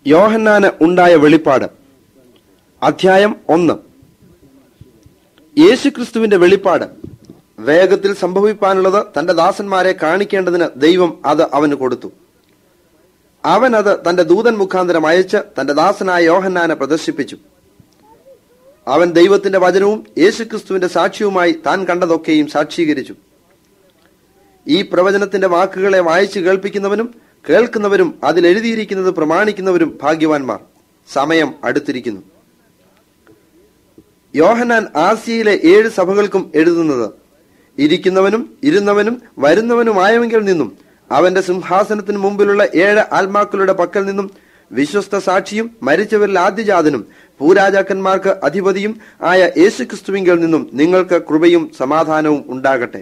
യോഹന്നാന് ഉണ്ടായ വെളിപ്പാട് അധ്യായം ഒന്ന് യേശുക്രിസ്തുവിന്റെ വെളിപ്പാട് വേഗത്തിൽ സംഭവിപ്പാനുള്ളത് തന്റെ ദാസന്മാരെ കാണിക്കേണ്ടതിന് ദൈവം അത് അവന് കൊടുത്തു അവൻ അത് തന്റെ ദൂതൻ മുഖാന്തരം അയച്ച് തന്റെ ദാസനായ യോഹന്നാനെ പ്രദർശിപ്പിച്ചു അവൻ ദൈവത്തിന്റെ വചനവും യേശുക്രിസ്തുവിന്റെ സാക്ഷ്യവുമായി താൻ കണ്ടതൊക്കെയും സാക്ഷീകരിച്ചു ഈ പ്രവചനത്തിന്റെ വാക്കുകളെ വായിച്ചു കേൾപ്പിക്കുന്നവനും കേൾക്കുന്നവരും അതിൽ എഴുതിയിരിക്കുന്നത് പ്രമാണിക്കുന്നവരും ഭാഗ്യവാന്മാർ സമയം അടുത്തിരിക്കുന്നു യോഹന്നാൻ ആസിയയിലെ ഏഴ് സഭകൾക്കും എഴുതുന്നത് ഇരിക്കുന്നവനും ഇരുന്നവനും വരുന്നവനുമായവെങ്കിൽ നിന്നും അവന്റെ സിംഹാസനത്തിന് മുമ്പിലുള്ള ഏഴ് ആത്മാക്കളുടെ പക്കൽ നിന്നും വിശ്വസ്ത സാക്ഷിയും മരിച്ചവരിൽ ആദ്യജാതനും ഭൂരാജാക്കന്മാർക്ക് അധിപതിയും ആയ യേശുക്രിസ്തുവിങ്കിൽ നിന്നും നിങ്ങൾക്ക് കൃപയും സമാധാനവും ഉണ്ടാകട്ടെ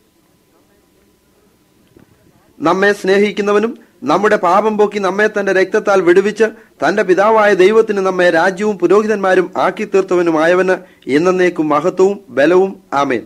നമ്മെ സ്നേഹിക്കുന്നവനും നമ്മുടെ പാപം പോക്കി നമ്മെ തന്റെ രക്തത്താൽ വിടുവിച്ച് തന്റെ പിതാവായ ദൈവത്തിന് നമ്മെ രാജ്യവും പുരോഹിതന്മാരും ആക്കി തീർത്തവനുമായവന് എന്നേക്കും മഹത്വവും ബലവും ആമേൻ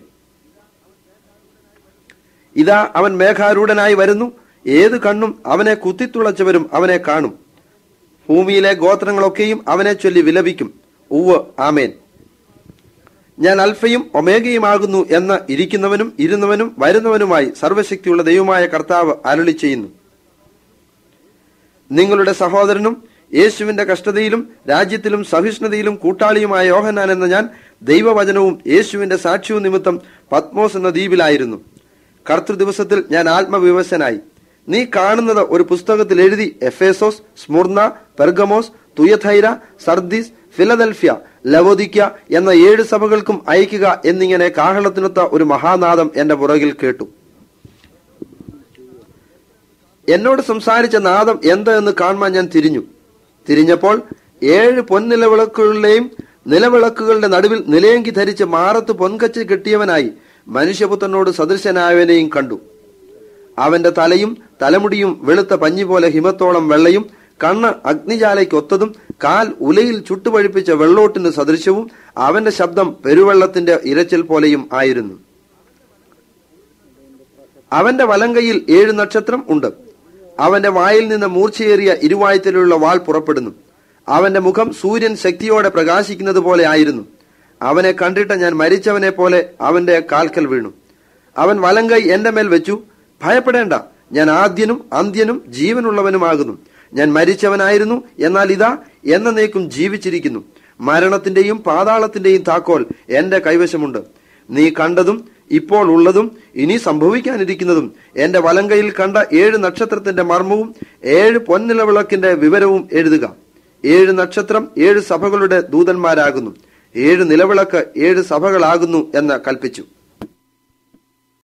ഇതാ അവൻ മേഘാരൂഢനായി വരുന്നു ഏത് കണ്ണും അവനെ കുത്തിത്തുളച്ചവരും അവനെ കാണും ഭൂമിയിലെ ഗോത്രങ്ങളൊക്കെയും അവനെ ചൊല്ലി വിലപിക്കും ഉവ് ആമേൻ ഞാൻ അൽഫയും ഒമേഗയുമാകുന്നു എന്ന് ഇരിക്കുന്നവനും ഇരുന്നവനും വരുന്നവനുമായി സർവശക്തിയുള്ള ദൈവമായ കർത്താവ് അരുളി ചെയ്യുന്നു നിങ്ങളുടെ സഹോദരനും യേശുവിന്റെ കഷ്ടതയിലും രാജ്യത്തിലും സഹിഷ്ണുതയിലും കൂട്ടാളിയുമായ യോഹന്നാൻ എന്ന ഞാൻ ദൈവവചനവും യേശുവിന്റെ സാക്ഷ്യവും നിമിത്തം പത്മോസ് എന്ന ദ്വീപിലായിരുന്നു കർത്തൃദിവസത്തിൽ ഞാൻ ആത്മവിവശനായി നീ കാണുന്നത് ഒരു പുസ്തകത്തിൽ എഴുതി Ephesus Smyrna Pergamos Thyatira Sardis Philadelphia Laodicea എന്ന ഏഴ് സഭകൾക്കും അയക്കുക എന്നിങ്ങനെ കാഹളത്തിനൊത്ത ഒരു മഹാനാദം എന്റെ പുറകിൽ കേട്ടു എന്നോട് സംസാരിച്ച നാദം എന്ത് എന്ന് കാണുവാൻ ഞാൻ തിരിഞ്ഞു തിരിഞ്ഞപ്പോൾ ഏഴ് പൊൻനിലവിളക്കുകളുടെയും നിലവിളക്കുകളുടെ നടുവിൽ നിലയങ്കി ധരിച്ച് മാറത്ത് പൊൻകച്ച് കെട്ടിയവനായി മനുഷ്യപുത്രനോട് സദൃശനായവനെയും കണ്ടു അവന്റെ തലയും തലമുടിയും വെളുത്ത പഞ്ഞി പോലെ ഹിമത്തോളം വെള്ളയും കണ്ണ് അഗ്നിജാലയ്ക്കൊത്തതും കാൽ ഉലയിൽ ചുട്ടുപഴിപ്പിച്ച വെള്ളോട്ടിന് സദൃശവും അവന്റെ ശബ്ദം പെരുവെള്ളത്തിന്റെ ഇരച്ചിൽ പോലെയും ആയിരുന്നു അവന്റെ വലങ്കയിൽ ഏഴ് നക്ഷത്രം ഉണ്ട് അവന്റെ വായിൽ നിന്ന് മൂർച്ചയേറിയ ഇരുവായത്തിലുള്ള വാൾ പുറപ്പെടുന്നു അവന്റെ മുഖം സൂര്യൻ ശക്തിയോടെ പ്രകാശിക്കുന്നത് പോലെ ആയിരുന്നു അവനെ കണ്ടിട്ട് ഞാൻ മരിച്ചവനെ പോലെ അവന്റെ കാൽക്കൽ വീണു അവൻ വലങ്കൈ എന്റെ മേൽ വെച്ചു ഭയപ്പെടേണ്ട ഞാൻ ആദ്യനും അന്ത്യനും ജീവനുള്ളവനുമാകുന്നു ഞാൻ മരിച്ചവനായിരുന്നു എന്നാൽ ഇതാ എന്നേക്കും ജീവിച്ചിരിക്കുന്നു മരണത്തിന്റെയും പാതാളത്തിന്റെയും താക്കോൽ എന്റെ കൈവശമുണ്ട് നീ കണ്ടതും ഇപ്പോൾ ഉള്ളതും ഇനി സംഭവിക്കാനിരിക്കുന്നതും എന്റെ വലങ്കയിൽ കണ്ട ഏഴ് നക്ഷത്രത്തിന്റെ മർമ്മവും ഏഴ് പൊൻനിലവിളക്കിന്റെ വിവരവും എഴുതുക ഏഴ് നക്ഷത്രം ഏഴ് സഭകളുടെ ദൂതന്മാരാകുന്നു ഏഴ് നിലവിളക്ക് ഏഴ് സഭകളാകുന്നു എന്ന് കൽപ്പിച്ചു